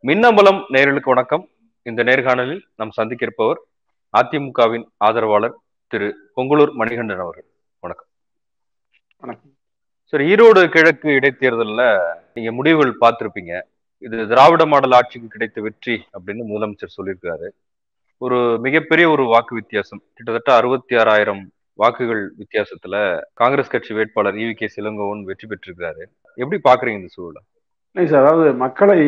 மின்னம்பலம் நேயர்களுக்கு வணக்கம் இந்த நேர்காணலில் நாம் சந்திக்க இருப்பவர் அதிமுகவின் ஆதரவாளர் திரு பொங்கலூர் மணிகண்டன் அவர்கள் வணக்கம் வணக்கம் சரி ஈரோடு கிழக்கு இடைத்தேர்தல்ல நீங்க முடிவுகள் பார்த்திருப்பீங்க இது திராவிட மாடல் ஆட்சிக்கு கிடைத்த வெற்றி அப்படின்னு முதலமைச்சர் சொல்லியிருக்காரு ஒரு மிகப்பெரிய ஒரு வாக்கு வித்தியாசம் கிட்டத்தட்ட அறுபத்தி ஆறாயிரம் வாக்குகள் வித்தியாசத்துல காங்கிரஸ் கட்சி வேட்பாளர் இவி கே சிலங்கோவன் வெற்றி பெற்றிருக்காரு எப்படி பாக்குறீங்க இந்த சூழலை இல்லை சார் அதாவது மக்களை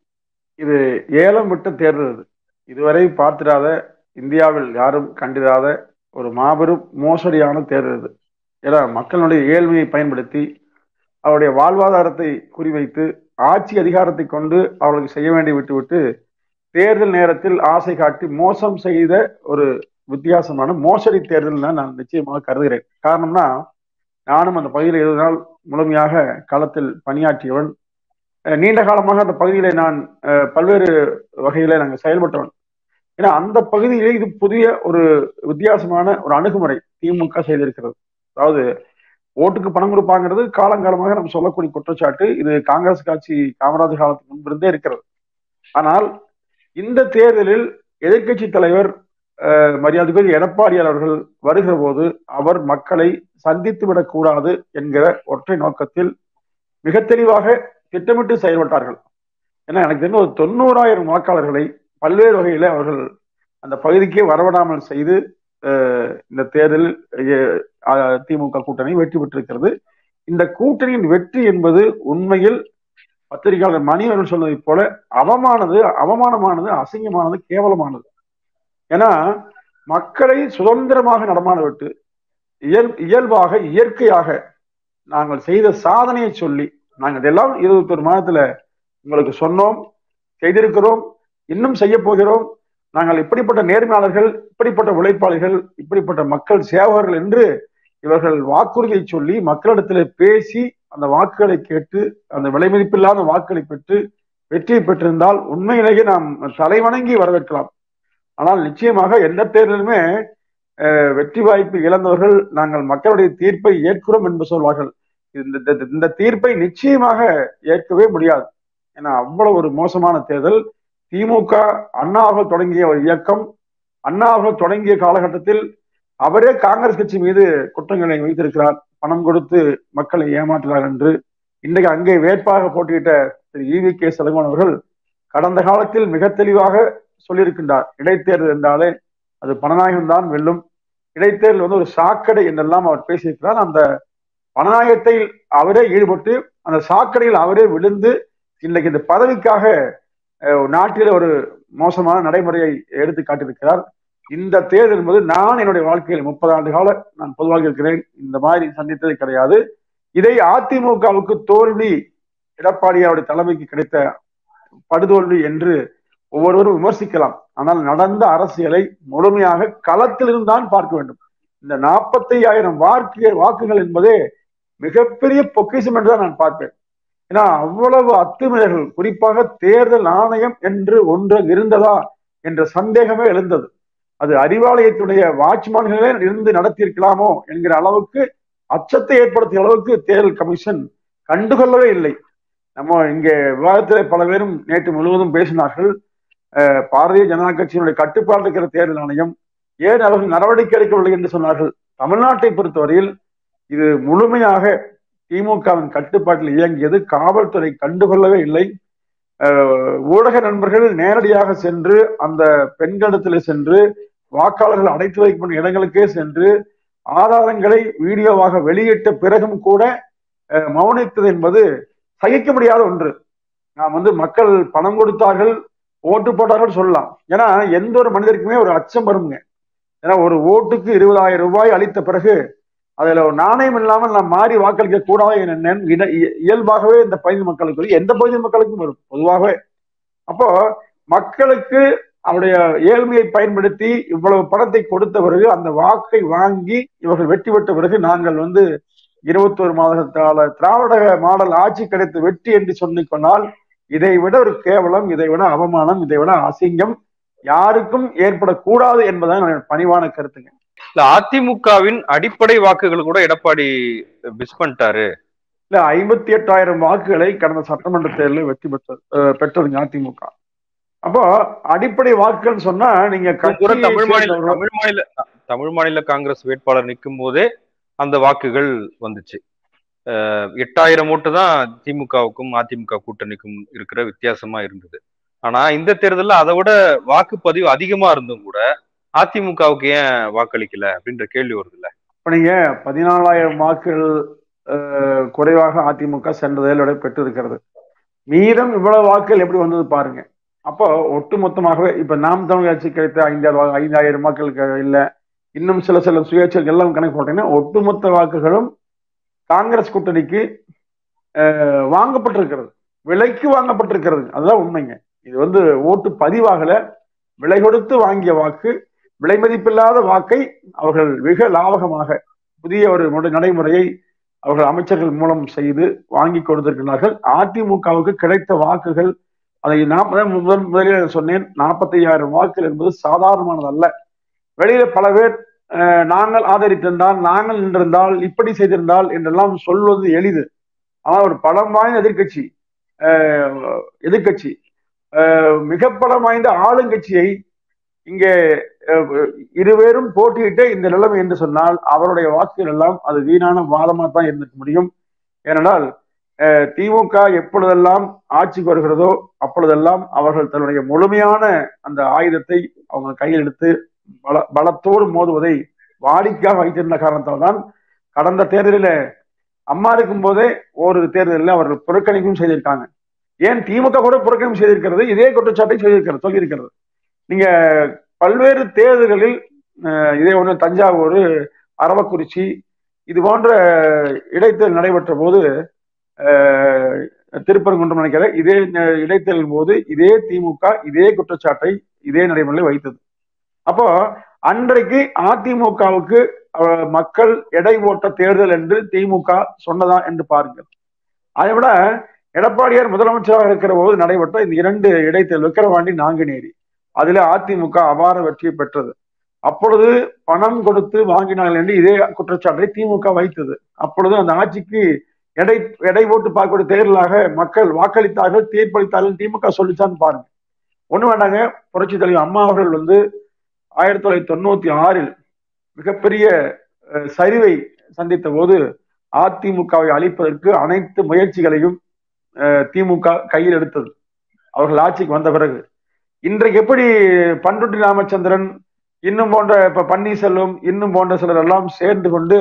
இது ஏலம் விட்டு தேர்தல் இது. இதுவரை பார்த்திராத இந்தியாவில் யாரும் கண்டிராத ஒரு மாபெரும் மோசடியான தேர்தல் இது ஏன்னா மக்களுடைய ஏழ்மையை பயன்படுத்தி அவருடைய வாழ்வாதாரத்தை குறிவைத்து ஆட்சி அதிகாரத்தை கொண்டு அவர்களுக்கு செய்ய வேண்டி விட்டுவிட்டு தேர்தல் நேரத்தில் ஆசை காட்டி மோசம் செய்த ஒரு வித்தியாசமான மோசடி தேர்தல் தான் நான் நிச்சயமாக கருதுகிறேன் காரணம்னா நானும் அந்த பகுதியில் இருபது நாள் முழுமையாக களத்தில் பணியாற்றியவன் அஹ் நீண்ட காலமாக அந்த பகுதியில நான் அஹ், பல்வேறு வகையில நாங்கள் செயல்பட்டவன் ஏன்னா அந்த பகுதியிலே இது புதிய ஒரு வித்தியாசமான ஒரு அணுகுமுறை திமுக செய்திருக்கிறது அதாவது ஓட்டுக்கு பணம் கொடுப்பாங்கிறது காலங்காலமாக நம்ம சொல்லக்கூடிய குற்றச்சாட்டு இது காங்கிரஸ் கட்சி காமராஜர் காலத்துக்கு முன்பிருந்தே இருக்கிறது ஆனால் இந்த தேர்தலில் எதிர்க்கட்சி தலைவர் அஹ், மரியாதைக்குரிய எடப்பாடியார் அவர்கள் வருகிற போது அவர் மக்களை சந்தித்து விடக்கூடாது என்கிற ஒற்றை நோக்கத்தில் மிக தெளிவாக திட்டமிட்டு செயல்பட்டார்கள் ஏன்னா எனக்கு தெரிஞ்ச ஒரு தொண்ணூறாயிரம் வாக்காளர்களை பல்வேறு வகையில அவர்கள் அந்த பகுதிக்கே வரவிடாமல் செய்து அஹ், இந்த தேர்தலில் அஹ், திமுக கூட்டணி வெற்றி பெற்றிருக்கிறது இந்த கூட்டணியின் வெற்றி என்பது உண்மையில் பத்திரிகையாளர் மணி அவர்கள் சொன்னதைப் போல அவமானது அவமானமானது அசிங்கமானது கேவலமானது ஏன்னா மக்களை சுதந்திரமாக நடமாட விட்டு இயல் இயல்பாக இயற்கையாக நாங்கள் செய்த சாதனையை சொல்லி நாங்கள் இதெல்லாம் இருபத்தொரு மாதத்துல உங்களுக்கு சொன்னோம் செய்திருக்கிறோம் இன்னும் செய்ய போகிறோம் நாங்கள் இப்படிப்பட்ட நேர்மையாளர்கள் இப்படிப்பட்ட உழைப்பாளிகள் இப்படிப்பட்ட மக்கள் சேவகர்கள் என்று இவர்கள் வாக்குறுதியை சொல்லி மக்களிடத்தில் பேசி அந்த வாக்குகளை கேட்டு அந்த விலைமதிப்பில்லாத வாக்குகளை பெற்று வெற்றியை பெற்றிருந்தால் உண்மையிலேயே நாம் தலைவணங்கி வரவேற்கலாம் ஆனால் நிச்சயமாக எந்த தேர்தலுமே அஹ், வெற்றி வாய்ப்பு இழந்தவர்கள் நாங்கள் மக்களுடைய தீர்ப்பை ஏற்கிறோம் என்று சொல்வார்கள் இந்த இந்த- இந்த தீர்ப்பை நிச்சயமாக ஏற்கவே முடியாது ஏன்னா அவ்வளவு ஒரு மோசமான தேர்தல் திமுக அண்ணா அவர்கள் தொடங்கிய ஒரு இயக்கம் அண்ணா அவர்கள் தொடங்கிய காலகட்டத்தில் அவரே காங்கிரஸ் கட்சி மீது குற்றங்களை வைத்திருக்கிறார் பணம் கொடுத்து மக்களை ஏமாற்றுகிறார் என்று இன்றைக்கு அங்கே வேட்பாக போட்டியிட்ட திரு இவி கே செலங்கோன் அவர்கள் கடந்த காலத்தில் மிக தெளிவாக சொல்லியிருக்கின்றார் இடைத்தேர்தல் என்றாலே அது பணநாயகம் தான் வெல்லும் இடைத்தேர்தல் வந்து ஒரு சாக்கடை என்றெல்லாம் அவர் பேசியிருக்கிறார் அந்த பணநாயகத்தை அவரே ஈடுபட்டு அந்த சாக்கடையில் அவரே விழுந்து இன்னைக்கு இந்த பதவிக்காக அஹ், நாட்டில ஒரு மோசமான நடைமுறையை எடுத்து காட்டியிருக்கிறார் இந்த தேர்தல் என்பது நான் என்னுடைய வாழ்க்கையில் முப்பது ஆண்டு கால நான் பொதுவாக இருக்கிறேன் இந்த மாதிரி சந்தித்தது கிடையாது இதை அதிமுகவுக்கு தோல்வி எடப்பாடியாருடைய தலைமைக்கு கிடைத்த படுதோல்வி என்று ஒவ்வொருவரும் விமர்சிக்கலாம் ஆனால் நடந்த அரசியலை முழுமையாக களத்திலிருந்து தான் பார்க்க வேண்டும் இந்த நாற்பத்தி ஆயிரம் வாக்கு வாக்குகள் என்பதே மிகப்பெரிய பொக்கிஷம் என்றுதான் நான் பார்ப்பேன் ஏன்னா அவ்வளவு அத்துமீறல்கள் குறிப்பாக தேர்தல் ஆணையம் என்று ஒன்று இருந்ததா என்ற சந்தேகமே எழுந்தது அது அறிவாலயத்துடைய வாட்ச்மேன்களே இருந்து நடத்தியிருக்கலாமோ என்கிற அளவுக்கு அச்சத்தை ஏற்படுத்திய அளவுக்கு தேர்தல் கமிஷன் கண்டுகொள்ளவே இல்லை நம்ம இங்கே விவாதத்தில் பல பேரும் நேற்று முழுவதும் பேசினார்கள் அஹ், பாரதிய ஜனதா கட்சியினுடைய கட்டுப்பாடு இருக்கிற தேர்தல் ஆணையம் ஏன் அவர்கள் நடவடிக்கை எடுக்கவில்லை என்று சொன்னார்கள் தமிழ்நாட்டை பொறுத்தவரையில் இது முழுமையாக திமுகவின் கட்டுப்பாட்டில் இயங்கியது காவல்துறை கண்டுகொள்ளவே இல்லை அஹ், ஊடக நண்பர்கள் நேரடியாக சென்று அந்த பெண்களிடத்தில் சென்று வாக்காளர்கள் அடைத்து வைக்கப்படும் இடங்களுக்கே சென்று ஆதாரங்களை வீடியோவாக வெளியிட்ட பிறகும் கூட அஹ், மௌனித்தது என்பது சகிக்க முடியாத ஒன்று நாம் வந்து மக்கள் பணம் கொடுத்தார்கள் ஓட்டு போட்டார்கள் சொல்லலாம் ஏன்னா எந்த ஒரு மனிதருக்குமே ஒரு அச்சம் வருங்க ஏன்னா ஒரு ஓட்டுக்கு இருபதாயிரம் ரூபாய் அளித்த பிறகு அதுல ஒரு நாணயம் இல்லாமல் நாம் மாறி வாக்களிக்க கூடாது என நினை- இன- இய- இயல்பாகவே இந்த பகுதி மக்களுக்கு வரும். எந்த பகுதி மக்களுக்கும் வரும் பொதுவாகவே அப்போ மக்களுக்கு அவருடைய ஏழ்மையை பயன்படுத்தி இவ்வளவு பணத்தை கொடுத்த பிறகு அந்த வாக்கை வாங்கி இவர்கள் வெற்றி பெற்ற பிறகு நாங்கள் வந்து இருபத்தோரு மாத கால திராவிட மாடல் ஆட்சி கிடைத்த வெற்றி என்று சொல்லிக் கொண்டால் இதை விட ஒரு கேவலம் இதை விட அவமானம் இதை விட அசிங்கம் யாருக்கும் ஏற்படக்கூடாது என்பதுதான் என்னுடைய பணிவான கருத்துங்க இல்ல அதிமுகவின் அடிப்படை வாக்குகள் கூட எடப்பாடி மிஸ் பண்ணிட்டாரு இல்ல ஐம்பத்தி எட்டாயிரம் வாக்குகளை கடந்த சட்டமன்ற தேர்தலில் வெற்றி பெற்றது அஹ் பெற்றதுங்க அதிமுக அப்போ அடிப்படை வாக்குகள் சொன்னா நீங்க கூட கட்சியை தமிழ் மாநில சேர்ந்தவர்கள் தமிழ் மாநில தமிழ் மாநில காங்கிரஸ் வேட்பாளர் நிற்கும் போதே அந்த வாக்குகள் வந்துச்சு அஹ் எட்டாயிரம் ஓட்டு தான் திமுகவுக்கும் அதிமுக கூட்டணிக்கும் இருக்கிற வித்தியாசமா இருந்தது ஆனா இந்த தேர்தல்ல அதை விட வாக்குப்பதிவு அதிகமா இருந்தும் கூட அதிமுகவுக்கு ஏன் வாக்களிக்கல அப்படின்ற கேள்வி வருது இல்ல இப்ப நீங்க பதினாலாயிரம் வாக்குகள் அஹ், குறைவாக அதிமுக சென்ற தேர்தலோட பெற்று இருக்கிறது மீதம் இவ்வளவு வாக்குகள் எப்படி வந்தது பாருங்க அப்போ ஒட்டுமொத்தமாகவே இப்ப நாம் தமிழ் கட்சி கிடைத்த ஐந்தாயிரம் வா- ஐந்தாயிரம் வாக்குகளுக்கு இல்ல இன்னும் சில சில சுயேட்சைகள் எல்லாம் கணக்கு போட்டீங்கன்னா ஒட்டுமொத்த வாக்குகளும் காங்கிரஸ் கூட்டணிக்கு அஹ், வாங்கப்பட்டிருக்கிறது விலைக்கு வாங்கப்பட்டிருக்கிறது அதுதான் உண்மைங்க இது வந்து ஓட்டு பதிவாகல விலை கொடுத்து வாங்கிய வாக்கு விலை மதிப்பில்லாத வாக்கை அவர்கள் மிக லாபகமாக புதிய ஒரு முறை- நடைமுறையை அவர்கள் அமைச்சர்கள் மூலம் செய்து வாங்கி கொடுத்திருக்கிறார்கள் அதிமுகவுக்கு கிடைத்த வாக்குகள் அதை நான் முதல் முதல் முதலில் சொன்னேன் நாற்பத்தி ஐயாயிரம் வாக்குகள் என்பது சாதாரணமானது அல்ல வெளியில பல பேர் அஹ், நாங்கள் ஆதரித்திருந்தால் நாங்கள் நின்றிருந்தால் இப்படி செய்திருந்தால் என்றெல்லாம் சொல்வது எளிது ஆனால் ஒரு பலம் வாய்ந்த எதிர்க்கட்சி அஹ், எதிர்க்கட்சி அஹ், மிக பலம் வாய்ந்த ஆளுங்கட்சியை இங்கே அஹ், இருவேரும் போட்டியிட்டு இந்த நிலைமை என்று சொன்னால் அவருடைய வாக்குகள் எல்லாம் அது வீணான வாதமா தான் இருந்துக்க முடியும் ஏனென்றால் அஹ், திமுக எப்பொழுதெல்லாம் ஆட்சிக்கு வருகிறதோ அப்பொழுதெல்லாம் அவர்கள் தன்னுடைய முழுமையான அந்த ஆயுதத்தை அவங்க கையில் எடுத்து பல பலத்தோடு மோதுவதை வாடிக்கையாக வைத்திருந்த காரணத்தால் தான் கடந்த தேர்தலில் அம்மா இருக்கும் போதே ஒரு தேர்தலில் அவர்கள் புறக்கணிப்பும் செய்திருக்காங்க ஏன் திமுக கூட புறக்கணிப்பு செய்திருக்கிறது இதே குற்றச்சாட்டை செய்திருக்கிறது சொல்லியிருக்கிறது நீங்க பல்வேறு தேர்தல்களில் அஹ், இதே ஒன்று தஞ்சாவூர் அரவக்குறிச்சி இது போன்ற இடைத்தேர்தல் நடைபெற்ற போது அஹ், திருப்பரங்குன்றம் நினைக்கிறேன் இதே ந- இடைத்தேர்தலின் போது இதே திமுக இதே குற்றச்சாட்டை இதே நடைமுறையில் வைத்தது அப்போ அன்றைக்கு அதிமுகவுக்கு அஹ், மக்கள் எடை போட்ட தேர்தல் என்று திமுக சொன்னதா என்று பாருங்கள் அதை விட எடப்பாடியார் முதலமைச்சராக இருக்கிற போது நடைபெற்ற இந்த இரண்டு இடைத்தேர்தல் விக்கிரவாண்டி நாங்குநேரி அதுல அதிமுக அபார வெற்றியை பெற்றது அப்பொழுது பணம் கொடுத்து வாங்கினார்கள் என்று இதே குற்றச்சாட்டை திமுக வைத்தது அப்பொழுது அந்த ஆட்சிக்கு எடை எடை போட்டு பார்க்கக்கூடிய தேர்தலாக மக்கள் வாக்களித்தார்கள் தீர்ப்பளித்தார்கள் திமுக சொல்லிச்சான்னு பாருங்க ஒண்ணு வேண்டாங்க புரட்சி தலைவர் அம்மா அவர்கள் வந்து ஆயிரத்தி தொள்ளாயிரத்தி தொண்ணூத்தி ஆறில் மிகப்பெரிய அஹ், சரிவை சந்தித்த போது அதிமுகவை அழிப்பதற்கு அனைத்து முயற்சிகளையும் அஹ், திமுக கையில் எடுத்தது அவர்கள் ஆட்சிக்கு வந்த பிறகு இன்றைக்கு எப்படி பண்ருட்டி ராமச்சந்திரன் இன்னும் போன்ற இப்ப பன்னீர்செல்வம் இன்னும் போன்ற சிலர் எல்லாம் சேர்ந்து கொண்டு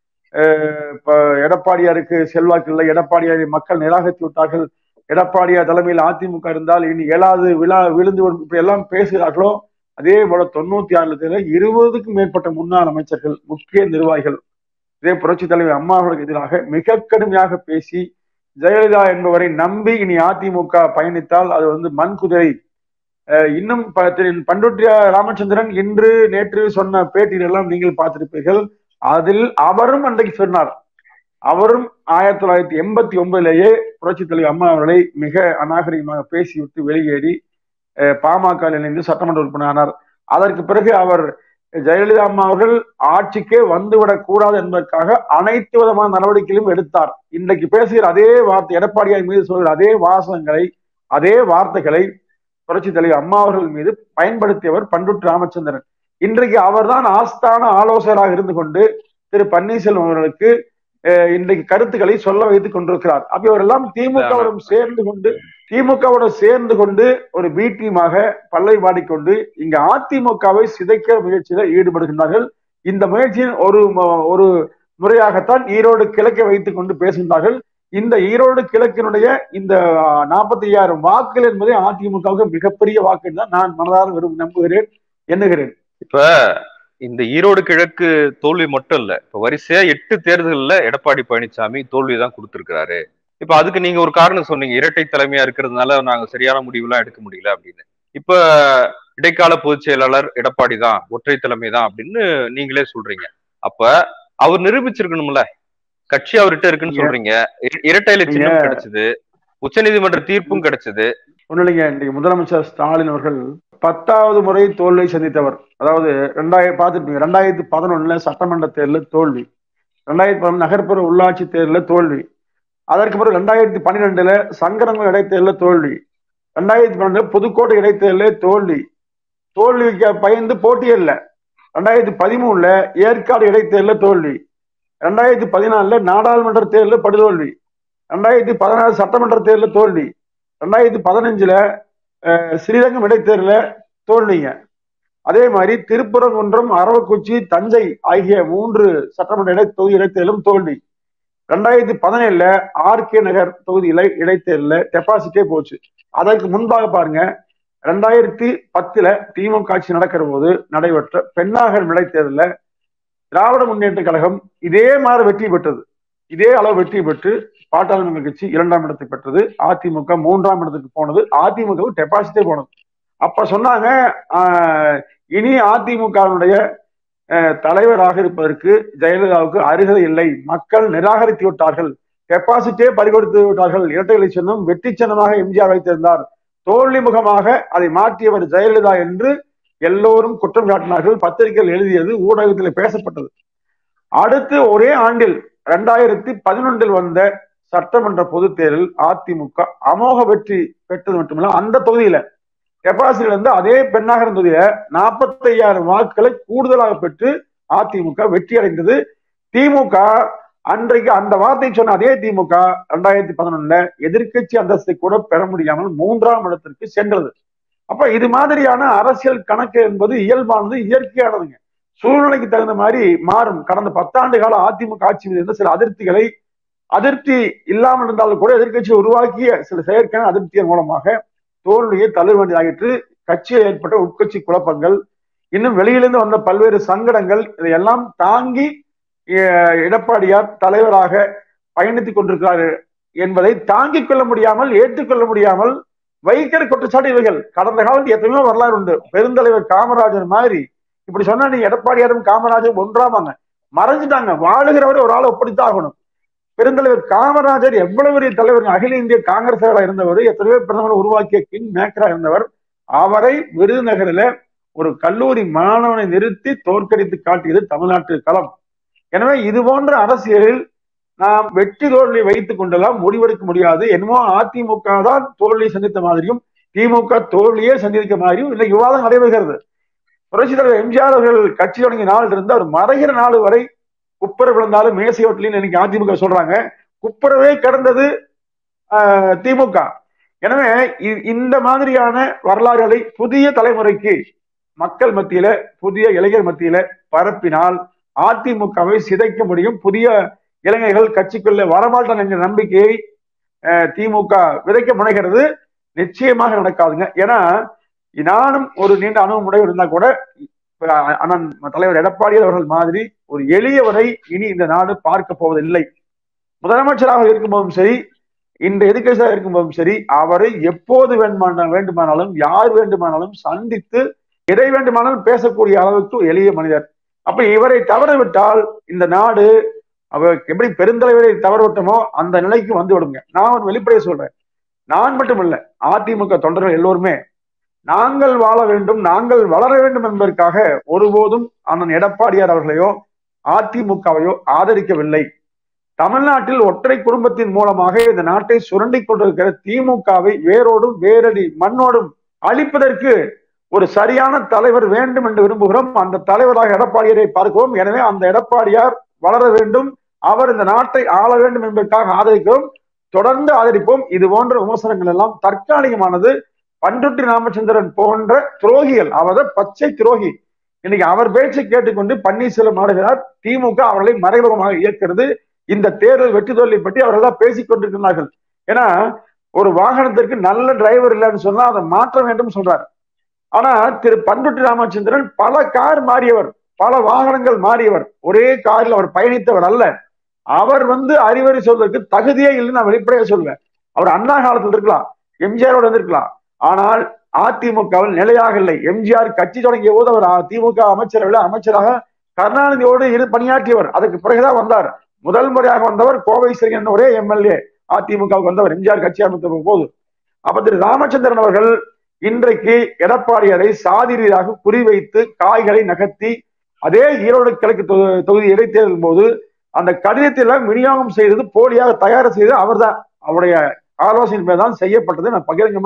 அஹ், இப்ப எடப்பாடியாருக்கு செல்வாக்கு இல்லை எடப்பாடியாரை மக்கள் நிராகரித்து விட்டார்கள் எடப்பாடியார் தலைமையில் அதிமுக இருந்தால் இனி ஏழாவது விழா விழுந்து வரும் இப்படி எல்லாம் பேசுகிறார்களோ அதே போல தொண்ணூத்தி ஆறுல தேர்தல இருபதுக்கும் மேற்பட்ட முன்னாள் அமைச்சர்கள் முக்கிய நிர்வாகிகள் இதே புரட்சி தலைவர் அம்மா அவர்களுக்கு எதிராக மிக கடுமையாக பேசி ஜெயலலிதா என்பவரை நம்பி இனி அதிமுக பயணித்தால் அது வந்து மண் குதிரை அஹ் இன்னும் ப- திரு பண்ருட்டி ராமச்சந்திரன் இன்று நேற்று சொன்ன பேட்டியில் எல்லாம் நீங்கள் பார்த்திருப்பீர்கள் அதில் அவரும் அன்றைக்கு சொன்னார் அவரும் ஆயிரத்தி தொள்ளாயிரத்தி எண்பத்தி ஒன்பதிலேயே புரட்சி தலைவர் அம்மா அவர்களை மிக அநாகரிகமாக பேசிவிட்டு வெளியேறி அஹ், பாமக இணைந்து சட்டமன்ற உறுப்பினர் ஆனார் அதற்கு பிறகு அவர் ஜெயலலிதா அம்மா அவர்கள் ஆட்சிக்கே வந்துவிடக் கூடாது என்பதற்காக அனைத்து விதமான நடவடிக்கைகளும் எடுத்தார் இன்றைக்கு பேசுகிற அதே வார்த்தை எடப்பாடியார் மீது சொல்கிற அதே வாசகங்களை அதே வார்த்தைகளை புரட்சி தலைவர் அம்மா அவர்கள் மீது பயன்படுத்தியவர் பண்ருட்டி ராமச்சந்திரன் இன்றைக்கு அவர்தான் ஆஸ்தான ஆலோசகராக இருந்து கொண்டு திரு பன்னீர்செல்வம் அவர்களுக்கு அஹ், இன்றைக்கு கருத்துக்களை சொல்ல வைத்துக் கொண்டிருக்கிறார் அப்ப இவரெல்லாம் திமுகவுடன் சேர்ந்து கொண்டு திமுகவோட சேர்ந்து கொண்டு ஒரு பி டீமாக பல்லை வாடிக்கொண்டு இங்க அதிமுகவை சிதைக்கிற முயற்சியில ஈடுபடுகின்றார்கள் இந்த முயற்சியின் ஒரு ம- ஒரு முறையாகத்தான் ஈரோடு கிழக்கை வைத்துக் கொண்டு பேசுகின்றார்கள் இந்த ஈரோடு கிழக்கினுடைய இந்த நாற்பத்தி ஐயாயிரம் வாக்குகள் என்பதே அதிமுகவுக்கு மிகப்பெரிய வாக்கு தான் நான் மனதார விரும்பி நம்புகிறேன் எண்ணுகிறேன் இப்ப இந்த ஈரோடு கிழக்கு தோல்வி மட்டும் இல்ல இப்ப வரிசையா எட்டு தேர்தல்ல எடப்பாடி பழனிசாமி தோல்வி தான் கொடுத்திருக்கிறாரு இப்ப அதுக்கு நீங்க ஒரு காரணம் சொன்னீங்க இரட்டை தலைமையா இருக்கிறதுனால நாங்க சரியான முடிவுலாம் எடுக்க முடியல அப்படின்னு இப்ப இடைக்கால பொதுச் செயலாளர் எடப்பாடி தான் ஒற்றை தலைமை தான் அப்படின்னு நீங்களே சொல்றீங்க அப்ப அவர் நிரூபிச்சிருக்கணும்ல கட்சி அவர்கிட்ட இருக்குன்னு சொல்றீங்க இர- இரட்டையில சின்னம் கிடைச்சது உச்சநீதிமன்ற தீர்ப்பும் கிடைச்சது ஒன்றும் இல்லைங்க இன்றைக்கு முதலமைச்சர் ஸ்டாலின் அவர்கள் பத்தாவது முறை தோல்வியை சந்தித்தவர் அதாவது ரெண்டாயிரம் பார்த்துருப்பீங்க ரெண்டாயிரத்தி பதினொன்னுல சட்டமன்ற தேர்தலில் தோல்வி ரெண்டாயிரத்தி பதினொன்று நகர்ப்புற உள்ளாட்சி தேர்தலில் தோல்வி அதற்கு பிறகு ரெண்டாயிரத்தி பன்னிரெண்டுல சங்கரங்க இடைத்தேர்தலில் தோல்வி ரெண்டாயிரத்தி பன்னெண்டு புதுக்கோட்டை இடைத்தேர்தலில் தோல்வி தோல்விக்கு பயந்து போட்டியில்ல ரெண்டாயிரத்தி பதிமூணுல ஏற்காடு இடைத்தேர்தலில் தோல்வி ரெண்டாயிரத்தி பதினாலுல நாடாளுமன்ற தேர்தலில் படுதோல்வி ரெண்டாயிரத்தி பதினாறு சட்டமன்ற தேர்தலில் தோல்வி ரெண்டாயிரத்தி பதினஞ்சுல அஹ், ஸ்ரீரங்கம் இடைத்தேர்தலில் தோல்விங்க அதே மாதிரி திருப்பரங்குன்றம் அரவக்குச்சி தஞ்சை ஆகிய மூன்று சட்டமன்ற இடை தொகுதி இடைத்தேர்தலும் தோல்வி ரெண்டாயிரத்தி பதினேழுல ஆர்கே நகர் தொகுதியில இடைத்தேர்தல டெபாசிட்டே போச்சு அதற்கு முன்பாக பாருங்க ரெண்டாயிரத்தி பத்துல திமுக ஆட்சி நடக்கிற போது நடைபெற்ற பெண்ணாகர் இடைத்தேர்தல திராவிட முன்னேற்ற கழகம் இதே மாதிரி வெற்றி பெற்றது இதே அளவு வெற்றி பெற்று பாட்டாளி கட்சி இரண்டாம் இடத்தை பெற்றது அதிமுக மூன்றாம் இடத்துக்கு போனது அதிமுக டெபாசிட்டே போனது அப்ப சொன்னாங்க ஆஹ், இனி அதிமுகவினுடைய தலைவராக இருப்பதற்கு ஜெயலலிதாவுக்கு அருகதை இல்லை மக்கள் நிராகரித்து விட்டார்கள் டெபாசிட்டே பறிகொடுத்து விட்டார்கள் இரட்டைகளை சின்னம் வெற்றி சின்னமாக எம்ஜிஆர் வைத்திருந்தார் தோல்வி முகமாக அதை மாற்றியவர் ஜெயலலிதா என்று எல்லோரும் குற்றம் சாட்டினார்கள் பத்திரிகைகள் எழுதியது ஊடகத்தில் பேசப்பட்டது அடுத்து ஒரே ஆண்டில் ரெண்டாயிரத்தி பதினொன்றில் வந்த சட்டமன்ற பொதுத் தேர்தலில் அதிமுக அமோக வெற்றி பெற்றது மட்டுமல்ல அந்த தொகுதியில டெபாசிட்ல இருந்து அதே பெண்ணாகரம் தொகுதியில நாற்பத்தி ஐயாயிரம் வாக்குகளை கூடுதலாக பெற்று அதிமுக வெற்றி அடைந்தது திமுக அன்றைக்கு அந்த வார்த்தை சொன்ன அதே திமுக ரெண்டாயிரத்தி பதினொன்னுல எதிர்க்கட்சி அந்தஸ்தை கூட பெற முடியாமல் மூன்றாம் இடத்திற்கு சென்றது அப்ப இது மாதிரியான அரசியல் கணக்கு என்பது இயல்பானது இயற்கையானதுங்க சூழ்நிலைக்கு தகுந்த மாதிரி மாறும் கடந்த பத்தாண்டு கால அதிமுக ஆட்சி மீது இருந்த சில அதிருப்திகளை அதிருப்தி இல்லாமல் இருந்தாலும் கூட எதிர்க்கட்சி உருவாக்கிய சில செயற்கையான அதிருப்தியின் மூலமாக தோல்வியை தழுவ வேண்டியதாகிட்டு கட்சியில் ஏற்பட்ட உட்கட்சி குழப்பங்கள் இன்னும் வெளியிலிருந்து வந்த பல்வேறு சங்கடங்கள் இதையெல்லாம் தாங்கி அஹ், எடப்பாடியார் தலைவராக பயணித்துக் கொண்டிருக்கிறார் என்பதை தாங்கிக் கொள்ள முடியாமல் ஏற்றுக்கொள்ள முடியாமல் வைக்கிற குற்றச்சாட்டு இவைகள் கடந்த காலத்தில் எத்தனையோ வரலாறு உண்டு பெருந்தலைவர் காமராஜர் மாதிரி இப்படி சொன்னா நீ எடப்பாடியாரும் காமராஜரும் ஒன்றாமாங்க மறைஞ்சிட்டாங்க வாழுகிறவரை ஒரு ஆளை ஒப்படைத்தான் ஆகணும் பெருந்தலைவர் காமராஜர் எவ்வளவு பெரிய தலைவர் அகில இந்திய காங்கிரஸ் தலைவராக இருந்தவர் எத்தனையோ பிரதமர் உருவாக்கிய கிங் மேக்கரா இருந்தவர் அவரை விருதுநகரில ஒரு கல்லூரி மாணவனை நிறுத்தி தோற்கடித்து காட்டியது தமிழ்நாட்டு களம் எனவே இது போன்ற அரசியலில் நாம் வெற்றி தோல்வி வைத்துக் கொண்டெல்லாம் முடிவெடுக்க முடியாது என்னமோ அதிமுக தான் தோல்வியை சந்தித்த மாதிரியும் திமுக தோல்வியே சந்தித்த மாதிரியும் இன்னைக்கு விவாதம் நடைபெறுகிறது புரட்சி தலைவர் எம்ஜிஆர் அவர்கள் கட்சி தொடங்கிய நாள் இருந்து அவர் மறைகிற நாள் வரை குப்பரை விழுந்தாலும் மேசையோட்டிலின்னு இன்னைக்கு அதிமுக சொல்றாங்க குப்பரவே கடந்தது ஆஹ், திமுக எனவே இ- இந்த மாதிரியான வரலாறுகளை புதிய தலைமுறைக்கு மக்கள் மத்தியில புதிய இளைஞர் மத்தியில பரப்பினால் அதிமுகவை சிதைக்க முடியும் புதிய இளைஞர்கள் கட்சிக்குள்ள வரமாட்டான் என்ற நம்பிக்கையை அஹ், திமுக விதைக்க முனைகிறது நிச்சயமாக நடக்காதுங்க ஏன்னா நானும் ஒரு நீண்ட அணுகுமுறை இருந்தா கூட இப்ப அண்ணன் தலைவர் எடப்பாடியார் அவர்கள் மாதிரி ஒரு எளியவரை இனி இந்த நாடு பார்க்க போவதில்லை முதலமைச்சராக இருக்கும்போதும் சரி இந்த எதிர்கட்சியாக இருக்கும்போதும் சரி அவரை எப்போது வேண்டுமான வேண்டுமானாலும் யார் வேண்டுமானாலும் சந்தித்து எதை வேண்டுமானாலும் பேசக்கூடிய அளவுக்கு ஒரு எளிய மனிதர் அப்ப இவரை தவற விட்டால் இந்த நாடு அவர் எப்படி பெருந்தலைவரை தவற விட்டோமோ அந்த நிலைக்கு வந்து விடுங்க நான் ஒரு வெளிப்படையை சொல்றேன் நான் மட்டும் இல்ல அதிமுக தொண்டர்கள் எல்லோருமே நாங்கள் வாழ வேண்டும் நாங்கள் வளர வேண்டும் என்பதற்காக ஒருபோதும் அண்ணன் எடப்பாடியார் அவர்களையோ அதிமுகவையோ ஆதரிக்கவில்லை தமிழ்நாட்டில் ஒற்றை குடும்பத்தின் மூலமாக இந்த நாட்டை சுரண்டி கொண்டிருக்கிற திமுகவை வேரோடும் வேரடி மண்ணோடும் அழிப்பதற்கு ஒரு சரியான தலைவர் வேண்டும் என்று விரும்புகிறோம் அந்த தலைவராக எடப்பாடியாரை பார்க்கிறோம் எனவே அந்த எடப்பாடியார் வளர வேண்டும் அவர் இந்த நாட்டை ஆள வேண்டும் என்பதற்காக ஆதரிக்கிறோம் தொடர்ந்து ஆதரிப்போம் இது போன்ற விமர்சனங்கள் எல்லாம் தற்காலிகமானது பண்ருட்டி ராமச்சந்திரன் போன்ற துரோகிகள் அவர் பச்சை துரோகி இன்னைக்கு அவர் பேச்சை கேட்டுக்கொண்டு பன்னீர்செல்வம் ஆடுகிறார் திமுக அவர்களை மறைமுகமாக இயக்கிறது இந்த தேர்தல் வெற்றி தோல்வி பற்றி அவர்கள் தான் பேசிக் கொண்டிருக்கிறார்கள் ஏன்னா ஒரு வாகனத்திற்கு நல்ல டிரைவர் இல்லைன்னு சொன்னா அதை மாற்ற வேண்டும் சொல்றார் ஆனா திரு பண்ருட்டி ராமச்சந்திரன் பல கார் மாறியவர் பல வாகனங்கள் மாறியவர் ஒரே காரில் அவர் பயணித்தவர் அல்ல அவர் வந்து அறிவுரை சொல்வதற்கு தகுதியே இல்லைன்னு நான் வெளிப்படையா சொல்லுவேன் அவர் அண்ணா காலத்தில் இருக்கலாம் எம்ஜிஆரோட இருந்திருக்கலாம் ஆனால் அதிமுகவில் நிலையாக இல்லை எம்ஜிஆர் கட்சி தொடங்கிய போது அவர் திமுக அமைச்சரவையில் அமைச்சராக கருணாநிதியோடு இரு பணியாற்றியவர் அதுக்கு பிறகுதான் வந்தார் முதல் முறையாக வந்தவர் கோவை சிறியன் ஒரே எம்எல்ஏ அதிமுகவுக்கு வந்தவர் எம்ஜிஆர் கட்சி அமைத்த போது அப்ப திரு ராமச்சந்திரன் அவர்கள் இன்றைக்கு எடப்பாடியாரை சாதி ரீதியாக குறிவைத்து காய்களை நகர்த்தி அதே ஈரோடு கிழக்கு தொ- தொகுதி இடைத்தேர்தல் போது அந்த கடிதத்தை எல்லாம் விநியோகம் செய்தது போலியாக தயார் செய்தது அவர்தான் அவருடைய ஆலோசனை தான் செய்யப்பட்டது நான் பகிரங்கமா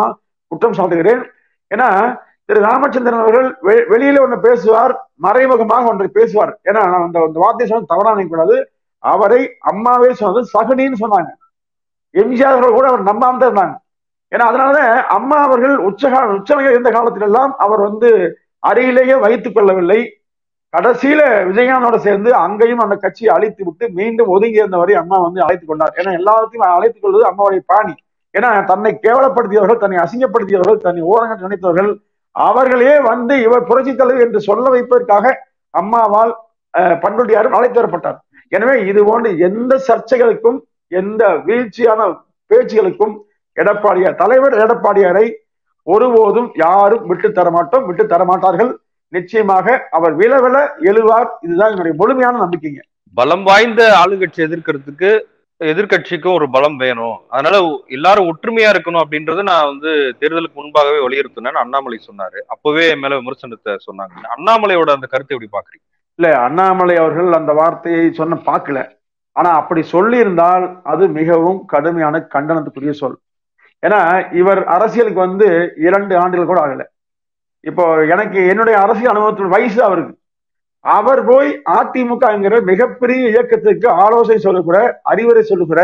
குற்றம் சாட்டுகிறேன் ஏன்னா திரு ராமச்சந்திரன் அவர்கள் வெ- வெளியில ஒன்று பேசுவார் மறைமுகமாக ஒன்றை பேசுவார் ஏன்னா நான் அந்த அந்த வார்த்தை சொன்ன தவறா நினைக்கக்கூடாது அவரை அம்மாவே சொன்னது சகுனின்னு சொன்னாங்க எம்ஜிஆர் அவர்கள் கூட அவர் நம்பாம தான் இருந்தாங்க ஏன்னா அதனாலதான் அம்மா அவர்கள் உச்சகா உச்சநிலை இருந்த காலத்திலெல்லாம் அவர் வந்து அருகிலேயே வைத்துக் கொள்ளவில்லை கடைசியில விஜயகாந்தோட சேர்ந்து அங்கேயும் அந்த கட்சியை அழைத்து விட்டு மீண்டும் ஒதுங்கி இருந்தவரை அம்மா வந்து அழைத்துக் கொண்டார் ஏன்னா எல்லாத்தையும் அழைத்துக் கொள்வது அம்மாவுடைய பாணி ஏன்னா தன்னை கேவலப்படுத்தியவர்கள் தன்னை அசிங்கப்படுத்தியவர்கள் தன்னை ஓரங்க நினைத்தவர்கள் அவர்களே வந்து இவர் புரட்சி தலைவர் என்று சொல்ல வைப்பதற்காக அம்மாவால் அஹ், பண்ருட்டியாரும் அழைத்து வரப்பட்டார் எனவே இது போன்ற எந்த சர்ச்சைகளுக்கும் எந்த வீழ்ச்சியான பேச்சுகளுக்கும் எடப்பாடியார் தலைவர் எடப்பாடியாரை ஒருபோதும் யாரும் விட்டு தர மாட்டோம் விட்டு தர மாட்டார்கள் நிச்சயமாக அவர் வில வில எழுவார் இதுதான் என்னுடைய முழுமையான நம்பிக்கைங்க பலம் வாய்ந்த ஆளுங்கட்சி எதிர்க்கிறதுக்கு எதிர்க்கட்சிக்கும் ஒரு பலம் வேணும் அதனால எல்லாரும் ஒற்றுமையா இருக்கணும் அப்படின்றத நான் வந்து தேர்தலுக்கு முன்பாகவே வலியுறுத்தினேன்னு அண்ணாமலை சொன்னாரு அப்பவே என் மேல விமர்சனத்தை சொன்னாங்க அண்ணாமலையோட அந்த கருத்தை எப்படி பாக்குறீங்க இல்ல அண்ணாமலை அவர்கள் அந்த வார்த்தையை சொன்ன பார்க்கல ஆனா அப்படி சொல்லியிருந்தால் அது மிகவும் கடுமையான கண்டனத்துக்குரிய சொல் ஏன்னா இவர் அரசியலுக்கு வந்து இரண்டு ஆண்டுகள் கூட ஆகல இப்போ எனக்கு என்னுடைய அரசியல் அனுபவத்தின் வயசு அவருக்கு அவர் போய் அதிமுகங்கிற மிகப்பெரிய இயக்கத்துக்கு ஆலோசனை சொல்லுகிற அறிவுரை சொல்லுகிற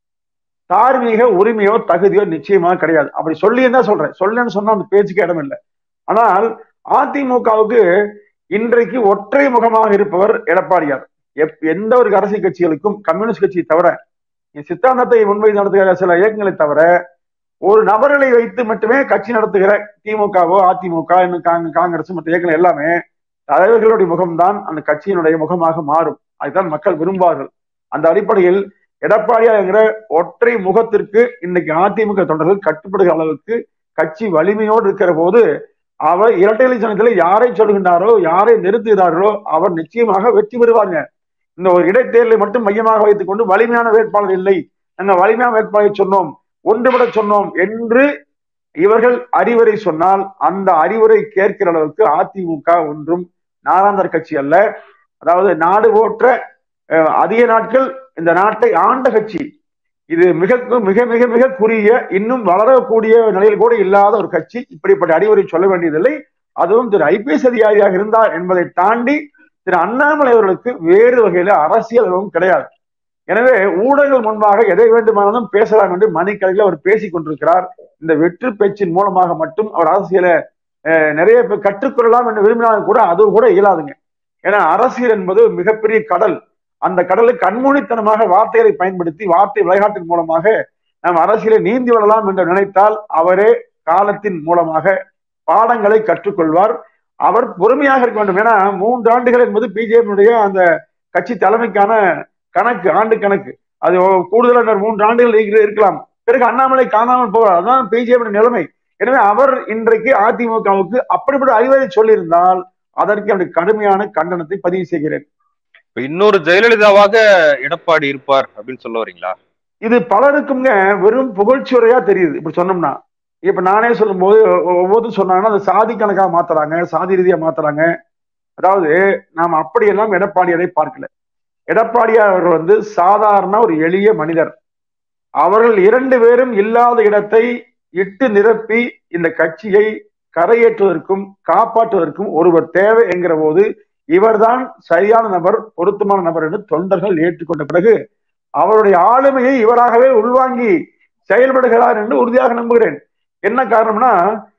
தார்மீக உரிமையோ தகுதியோ நிச்சயமாக கிடையாது அப்படி சொல்லி தான் சொல்றேன் சொல்லுன்னு சொன்னா அந்த பேச்சுக்கு இடம் இல்லை ஆனால் அதிமுகவுக்கு இன்றைக்கு ஒற்றை முகமாக இருப்பவர் எடப்பாடியார் எப்- எந்த ஒரு அரசியல் கட்சிகளுக்கும் கம்யூனிஸ்ட் கட்சியை தவிர சித்தாந்தத்தை முன்வைத்து நடத்துகிற சில இயக்கங்களை தவிர ஒரு நபர்களை வைத்து மட்டுமே கட்சி நடத்துகிற திமுகவோ அதிமுக இன்னும் காங்க- காங்கிரஸ் மற்ற இயக்கங்கள் எல்லாமே தலைவர்களுடைய முகம்தான் அந்த கட்சியினுடைய முகமாக மாறும் அதுதான் மக்கள் விரும்புவார்கள் அந்த அடிப்படையில் எடப்பாடியார் என்கிற ஒற்றை முகத்திற்கு இன்னைக்கு அதிமுக தொண்டர்கள் கட்டுப்படுகிற அளவுக்கு கட்சி வலிமையோடு இருக்கிற போது அவர் இரட்டை இலட்சணத்தில் யாரை சொல்கின்றாரோ யாரை நிறுத்துகிறார்களோ அவர் நிச்சயமாக வெற்றி பெறுவாங்க இந்த ஒரு இடைத்தேர்தலை மட்டும் மையமாக வைத்துக் கொண்டு வலிமையான வேட்பாளர் இல்லை நாங்கள் வலிமையான வேட்பாளரை சொன்னோம் ஒன்றுபட சொன்னோம் என்று இவர்கள் அறிவுரை சொன்னால் அந்த அறிவுரை கேட்கிற அளவுக்கு அதிமுக ஒன்றும் நாராந்தர் கட்சி அல்ல அதாவது நாடு போற்ற அஹ், அதிக நாட்கள் இந்த நாட்டை ஆண்ட கட்சி இது மிக மிக மிக மிக குறுகிய இன்னும் வளரக்கூடிய நிலையில் கூட இல்லாத ஒரு கட்சி இப்படிப்பட்ட அறிவுரை சொல்ல வேண்டியதில்லை அதுவும் திரு ஐபிஎஸ் அதிகாரியாக இருந்தார் என்பதை தாண்டி திரு அண்ணாமலை அவர்களுக்கு வேறு வகையில அரசியல் அனுபவம் கிடையாது எனவே ஊடகங்கள் முன்பாக எதை வேண்டுமானாலும் பேசலாம் என்று மணிக்கணக்கில் அவர் பேசிக் கொண்டிருக்கிறார் இந்த வெற்று பேச்சின் மூலமாக மட்டும் அவர் அரசியலை அஹ், நிறைய பேர் கற்றுக்கொள்ளலாம் என்று விரும்பினாலும் கூட அது கூட இயலாதுங்க ஏன்னா அரசியல் என்பது மிகப்பெரிய கடல் அந்த கடலை கண்மூடித்தனமாக வார்த்தைகளை பயன்படுத்தி வார்த்தை விளையாட்டின் மூலமாக நாம் அரசியலை நீந்தி வரலாம் என்று நினைத்தால் அவரே காலத்தின் மூலமாக பாடங்களை கற்றுக்கொள்வார் அவர் பொறுமையாக இருக்க வேண்டும் ஏன்னா மூன்று ஆண்டுகள் என்பது பிஜேபியுடைய அந்த கட்சி தலைமைக்கான கணக்கு ஆண்டு கணக்கு அது கூடுதலாக இன்னொரு மூன்று ஆண்டுகள் இருக்கிற- இருக்கலாம் பிறகு அண்ணாமலை காணாமல் போவார் அதுதான் பிஜேபி நிலைமை எனவே அவர் இன்றைக்கு அதிமுகவுக்கு அப்படிப்பட்ட அறிவுரை சொல்லியிருந்தால் அதற்கு அவருடைய கடுமையான கண்டனத்தை பதிவு செய்கிறேன் இப்ப இன்னொரு ஜெயலலிதாவாக எடப்பாடி இருப்பார் அப்படின்னு சொல்ல வரீங்களா இது பலருக்குங்க வெறும் புகழ்ச்சியுரையா தெரியுது இப்படி சொன்னோம்னா இப்ப நானே சொல்லும்போது ஒ- ஒவ்வொருத்தரும் சொன்னாங்கன்னா அதை சாதி கணக்காக மாத்துறாங்க சாதி ரீதியா மாத்துறாங்க அதாவது நாம் அப்படியெல்லாம் எடப்பாடியாரை பார்க்கல எடப்பாடியார் அவர்கள் வந்து சாதாரண ஒரு எளிய மனிதர் அவர்கள் இரண்டு பேரும் இல்லாத இடத்தை இட்டு நிரப்பி இந்த கட்சியை கரையேற்றுவதற்கும் காப்பாற்றுவதற்கும் ஒருவர் தேவை என்கிற போது இவர்தான் சரியான நபர் பொருத்தமான நபர் என்று தொண்டர்கள் ஏற்றுக்கொண்ட பிறகு அவருடைய ஆளுமையை இவராகவே உள்வாங்கி செயல்படுகிறார் என்று உறுதியாக நம்புகிறேன் என்ன காரணம்னா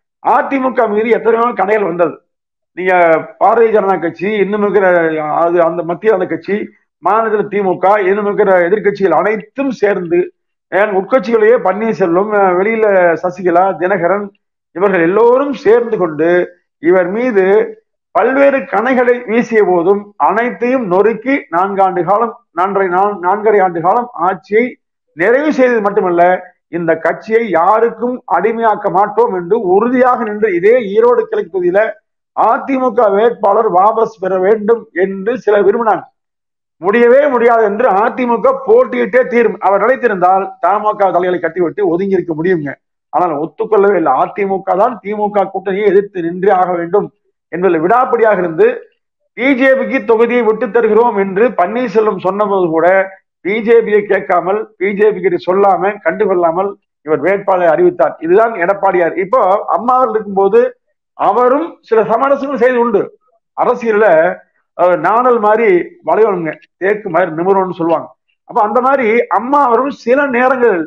அதிமுக மீது எத்தனையோ கடைகள் வந்தது நீங்க பாரதிய ஜனதா கட்சி இன்னும் இருக்கிற அது அந்த மத்திய அந்த கட்சி மாநில திமுக இன்னும் இருக்கிற எதிர்க்கட்சிகள் அனைத்தும் சேர்ந்து ஏன் உட்கட்சிகளையே பன்னீர்செல்வம் அஹ் வெளியில சசிகலா தினகரன் இவர்கள் எல்லோரும் சேர்ந்து கொண்டு இவர் மீது பல்வேறு கணைகளை வீசிய போதும் அனைத்தையும் நொறுக்கி நான்காண்டு காலம் நான்கரை நான்- நான்கரை ஆண்டு காலம் ஆட்சியை நிறைவு செய்தது மட்டுமல்ல இந்த கட்சியை யாருக்கும் அடிமையாக்க மாட்டோம் என்று உறுதியாக நின்று இதே ஈரோடு கிழக்கு தொகுதியில அதிமுக வேட்பாளர் வாபஸ் பெற வேண்டும் என்று சிலர் விரும்பினாங்க முடியவே முடியாது என்று அதிமுக போட்டியிட்டே தீரும் அவர் நினைத்திருந்தால் தமாக தலைகளை கட்டிவிட்டு ஒதுங்கி இருக்க முடியுங்க ஆனால் ஒத்துக்கொள்ளவே இல்லை அதிமுக தான் திமுக கூட்டணியை எதிர்த்து நின்றே ஆக வேண்டும் என்பதில் விடாப்பிடியாக இருந்து பிஜேபிக்கு தொகுதியை விட்டு தருகிறோம் என்று பன்னீர்செல்வம் சொன்னபோது கூட பிஜேபியை கேட்காமல் பிஜேபிக்கு சொல்லாம கண்டுகொள்ளாமல் இவர் வேட்பாளரை அறிவித்தார் இதுதான் எடப்பாடியார் இப்போ அம்மா அவர்கள் இருக்கும்போது அவரும் சில சமரசங்கள் செய்து உண்டு அரசியல்ல அஹ், நாணல் மாதிரி வளையணுங்க தேக்கு மாதிரி நிமிரணும்னு சொல்லுவாங்க அப்ப அந்த மாதிரி அம்மா அவரும் சில நேரங்கள்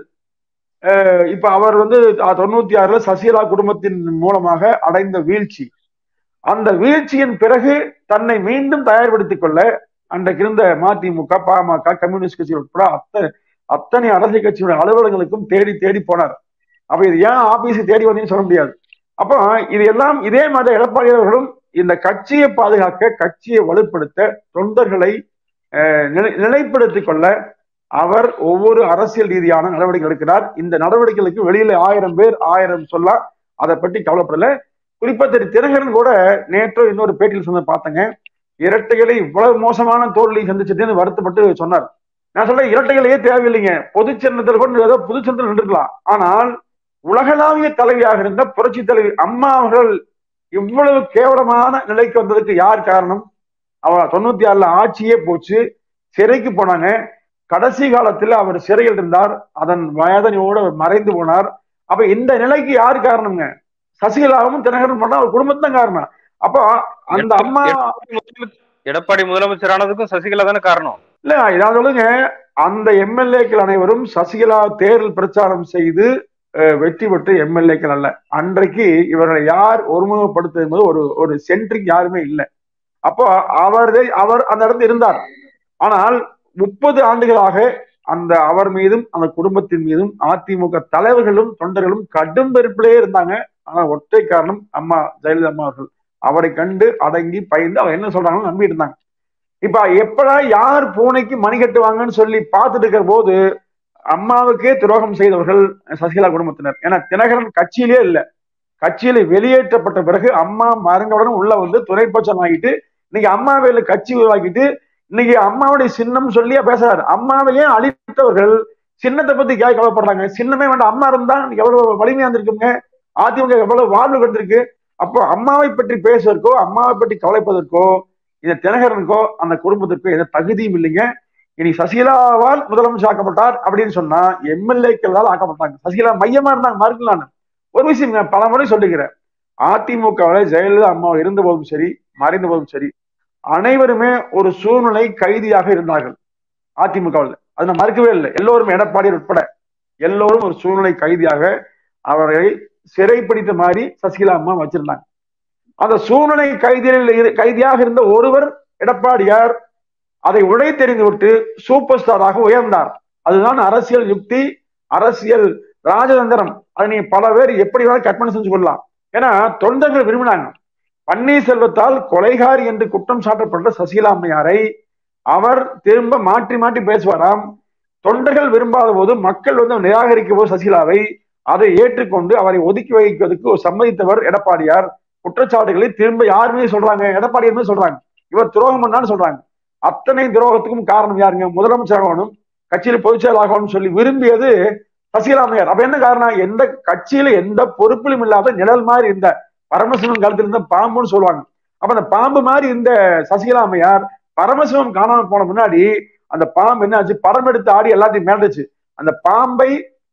அஹ், இப்ப அவர் வந்து அஹ், தொண்ணூத்தி ஆறுல சசிகலா குடும்பத்தின் மூலமாக அடைந்த வீழ்ச்சி அந்த வீழ்ச்சியின் பிறகு தன்னை மீண்டும் தயார்படுத்திக் கொள்ள அன்றைக்கு இருந்த மதிமுக பாமக கம்யூனிஸ்ட் கட்சி உட்பட அத்தனை அத்தனை அரசியல் கட்சியுடைய அலுவலகங்களுக்கும் தேடி தேடி போனார் அப்ப இது ஏன் ஆபீஸ் தேடி வந்தீங்கன்னு சொல்ல முடியாது அப்போ இது எல்லாம் இதே மாதிரி எடப்பாடி அவர்களும் இந்த கட்சியை பாதுகாக்க கட்சியை வலுப்படுத்த தொண்டர்களை அஹ், நிலை- நிலைப்படுத்திக் கொள்ள அவர் ஒவ்வொரு அரசியல் ரீதியான நடவடிக்கை எடுக்கிறார் இந்த நடவடிக்கைகளுக்கு வெளியில ஆயிரம் பேர் ஆயிரம் சொல்லலாம் அதை பற்றி கவலைப்படல குறிப்பா திரு தினகரன் கூட நேற்று இன்னொரு பேட்டியில் சொன்ன பார்த்தேங்க இரட்டைகளை இவ்வளவு மோசமான தோல்வியை சந்திச்சுட்டு வருத்தப்பட்டு சொன்னார் நான் சொல்றேன் இரட்டைகளையே தேவையில்லைங்க பொது சின்னத்தில் கூட ஏதோ பொது சின்னத்தில் நின்றுக்கலாம் ஆனால் உலகளாவிய தலைவியாக இருந்த புரட்சி தலைவி அம்மா அவர்கள் இவ்வளவு கேவலமான நிலைக்கு வந்ததுக்கு யார் காரணம் அவ தொண்ணூத்தி ஆறுல ஆட்சியே போச்சு சிறைக்கு போனாங்க கடைசி காலத்தில் அவர் சிறையில் இருந்தார் அதன் வேதனையோடு அவர் மறைந்து போனார் அப்ப இந்த நிலைக்கு யார் காரணம்ங்க சசிகலாவும் தினகரன் பண்ணா அவர் குடும்பம் தான் காரணம் அப்போ அந்த அம்மா எடப்பாடி முதலமைச்சர்- எடப்பாடி முதலமைச்சர் ஆனதுக்கும் சசிகலா தானே காரணம் இல்ல இதான் சொல்லுங்க அந்த எம்எல்ஏக்கள் அனைவரும் சசிகலா தேர்தல் பிரச்சாரம் செய்து அஹ், வெற்றி பெற்ற எம்எல்ஏக்கள் அல்ல அன்றைக்கு இவர்களை யார் ஒருமுகப்படுத்துவது என்பது ஒரு ஒரு சென்ட்ரிக் யாருமே இல்லை அப்போ அவரை அவர் அந்த இடத்துல இருந்தார் ஆனால் முப்பது ஆண்டுகளாக அந்த அவர் மீதும் அந்த குடும்பத்தின் மீதும் அதிமுக தலைவர்களும் தொண்டர்களும் கடும் வெறுப்பிலே இருந்தாங்க ஆனா ஒற்றை காரணம் அம்மா ஜெயலலிதா அம்மா அவர்கள் அவரை கண்டு அடங்கி பயந்து அவர் என்ன சொல்றாங்கன்னு நம்பிட்டு இருந்தாங்க இப்ப எப்படா யார் பூனைக்கு மணி கட்டுவாங்கன்னு சொல்லி பார்த்துட்டு இருக்கிற போது அம்மாவுக்கே துரோகம் செய்தவர்கள் சசிகலா குடும்பத்தினர் ஏன்னா தினகரன் கட்சியிலே இல்ல கட்சியில வெளியேற்றப்பட்ட பிறகு அம்மா மறைந்தவுடன் உள்ள வந்து துணைப்பட்சம் ஆகிட்டு இன்னைக்கு அம்மாவையில கட்சி உருவாக்கிட்டு இன்னைக்கு அம்மாவுடைய சின்னம் சொல்லியே பேசுறாரு அம்மாவையே அழித்தவர்கள் சின்னத்தை பத்தி கேட்க கவலைப்படுறாங்க சின்னமே வேண்டாம் அம்மா இருந்தா இன்னைக்கு எவ்வளவு வலிமையா இருந்திருக்குங்க அதிமுக எவ்வளவு வாழ்வு கண்டிருக்கு அப்போ அம்மாவை பற்றி பேசுவதற்கோ அம்மாவை பற்றி கவலைப்பதற்கோ இந்த தினகரனுக்கோ அந்த குடும்பத்திற்கோ எந்த தகுதியும் இல்லைங்க இனி சசிகலாவால் முதலமைச்சர் ஆக்கப்பட்டார் அப்படின்னு சொன்னா எம்எல்ஏக்களால் ஆக்கப்பட்டாங்க சசிகலா மையமா இருந்தாங்க மறுக்கலான்னு ஒரு விஷயம் நான் பல முறை சொல்லுகிறேன் அதிமுகவில் ஜெயலலிதா அம்மா இருந்த போதும் சரி மறைந்த போதும் சரி அனைவருமே ஒரு சூழ்நிலை கைதியாக இருந்தார்கள் அதிமுகவில் அது நான் மறுக்கவே இல்லை எல்லோரும் எடப்பாடியார் உட்பட எல்லோரும் ஒரு சூழ்நிலை கைதியாக அவரை சிறைப்பிடித்த மாதிரி சசிகலா அம்மா வச்சிருந்தாங்க அந்த சூழ்நிலை கைதியில் இரு- கைதியாக இருந்த ஒருவர் எடப்பாடியார் அதை உடை தெரிந்து விட்டு சூப்பர் ஸ்டாராக உயர்ந்தார் அதுதான் அரசியல் யுக்தி அரசியல் ராஜதந்திரம் அதை நீங்க பல பேர் எப்படி வேணாலும் கற்பனை செஞ்சு கொள்ளலாம் ஏன்னா தொண்டர்கள் விரும்பினாங்க பன்னீர்செல்வத்தால் கொலைகாரி என்று குற்றம் சாட்டப்பட்ட சசிகலா அம்மையாரை அவர் திரும்ப மாற்றி மாற்றி பேசுவாராம் தொண்டர்கள் விரும்பாத போது மக்கள் வந்து நிராகரிக்கும் போது சசிகலாவை அதை ஏற்றுக்கொண்டு அவரை ஒதுக்கி வைப்பதற்கு ஒரு சம்மதித்தவர் எடப்பாடியார் குற்றச்சாட்டுகளை திரும்ப யாருமே சொல்றாங்க எடப்பாடியாருமே சொல்றாங்க இவர் துரோகம் பண்ணான்னு சொல்றாங்க அத்தனை துரோகத்துக்கும் காரணம் யாருங்க முதலமைச்சர் ஆகணும் கட்சியில பொதுச் செயலாகணும்னு சொல்லி விரும்பியது சசிகலா அம்மையார் அப்ப என்ன காரணம் எந்த கட்சியில எந்த பொறுப்பிலும் இல்லாத நிழல் மாதிரி இருந்த பரமசிவன் காலத்தில் இருந்த பாம்புன்னு சொல்லுவாங்க அப்ப அந்த பாம்பு மாதிரி இருந்த சசிகலா அம்மையார் பரமசிவம் காணாம போன முன்னாடி அந்த பாம்பு என்ன ஆச்சு படம் எடுத்து ஆடி எல்லாத்தையும் மிரண்டுச்சு அந்த பாம்பை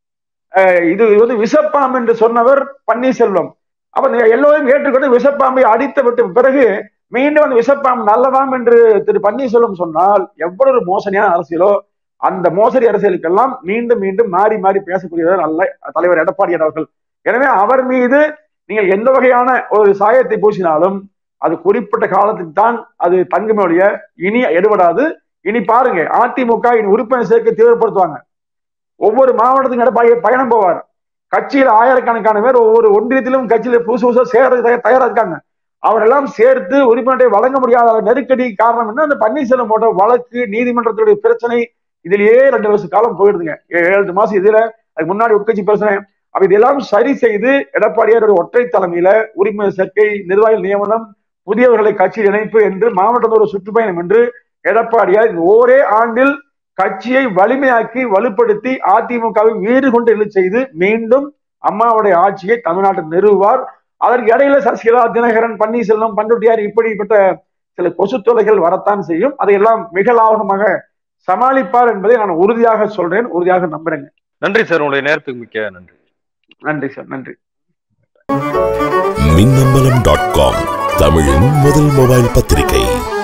அஹ், இது இது வந்து விஷப்பாம்பு என்று சொன்னவர் பன்னீர்செல்வம் அப்ப இந்த எல்லோரும் ஏற்றுக்கொண்டு விஷப்பாம்பை அடித்து விட்ட பிறகு மீண்டும் அந்த விஷப்பாம்பு நல்லதாம் என்று திரு பன்னீர்செல்வம் சொன்னால் எவ்வளவு ஒரு மோசடியான அரசியலோ அந்த மோசடி அரசியலுக்கெல்லாம் மீண்டும் மீண்டும் மாறி மாறி பேசக்கூடியவர் அல்ல தலைவர் எடப்பாடியார் அவர்கள் எனவே அவர் மீது நீங்கள் எந்த வகையான ஒரு சாயத்தை பூசினாலும் அது குறிப்பிட்ட காலத்துக்கு தான் அது தங்குமே ஒழிய இனி எடுபடாது இனி பாருங்க அதிமுக இனி உறுப்பினர் சேர்க்கை தீவிரப்படுத்துவாங்க ஒவ்வொரு மாவட்டத்துக்கும் எடப்பாடி பயணம் போவார் கட்சியில ஆயிரக்கணக்கான பேர் ஒவ்வொரு ஒன்றியத்திலும் கட்சியில புதுசு புதுசா சேர தய- தயாரா இருக்காங்க அவரெல்லாம் சேர்த்து உறுப்பினரை வழங்க முடியாத நெருக்கடி காரணம் என்ன அந்த பன்னீர்செல்வம் போட்ட வழக்கு நீதிமன்றத்துடைய பிரச்சனை இதுலயே ரெண்டு வருஷ காலம் போயிடுதுங்க ஏ- ஏழு எட்டு மாசம் இதுல அதுக்கு முன்னாடி உட்கட்சி பிரச்சனை அப்ப இதெல்லாம் சரி செய்து எடப்பாடியார் ஒற்றை தலைமையில உறுப்பினர் சேர்க்கை நிர்வாக நியமனம் புதியவர்களை கட்சியில் இணைப்பு என்று மாவட்டத்தோட சுற்றுப்பயணம் என்று எடப்பாடியார் இந்த ஒரே ஆண்டில் கட்சியை வலிமையாக்கி வலுப்படுத்தி அதிமுகவை வீறு கொண்டு எழுச் செய்து மீண்டும் அம்மாவுடைய ஆட்சியை தமிழ்நாட்டில் நிறுவுவார் அதற்கு இடையில சசிகலா தினகரன் பன்னீர்செல்வம் பண்ருட்டியார் இப்படிப்பட்ட சில கொசு தொலைகள் வரத்தான் செய்யும் அதையெல்லாம் மிக லாபகமாக சமாளிப்பார் என்பதை நான் உறுதியாக சொல்றேன் உறுதியாக நம்புறேங்க நன்றி சார் உங்களுடைய நேரத்துக்கு மிக்க நன்றி நன்றி சார் நன்றி மின்னம்பலம் டாட் காம் தமிழின் முதல் மொபைல் பத்திரிகை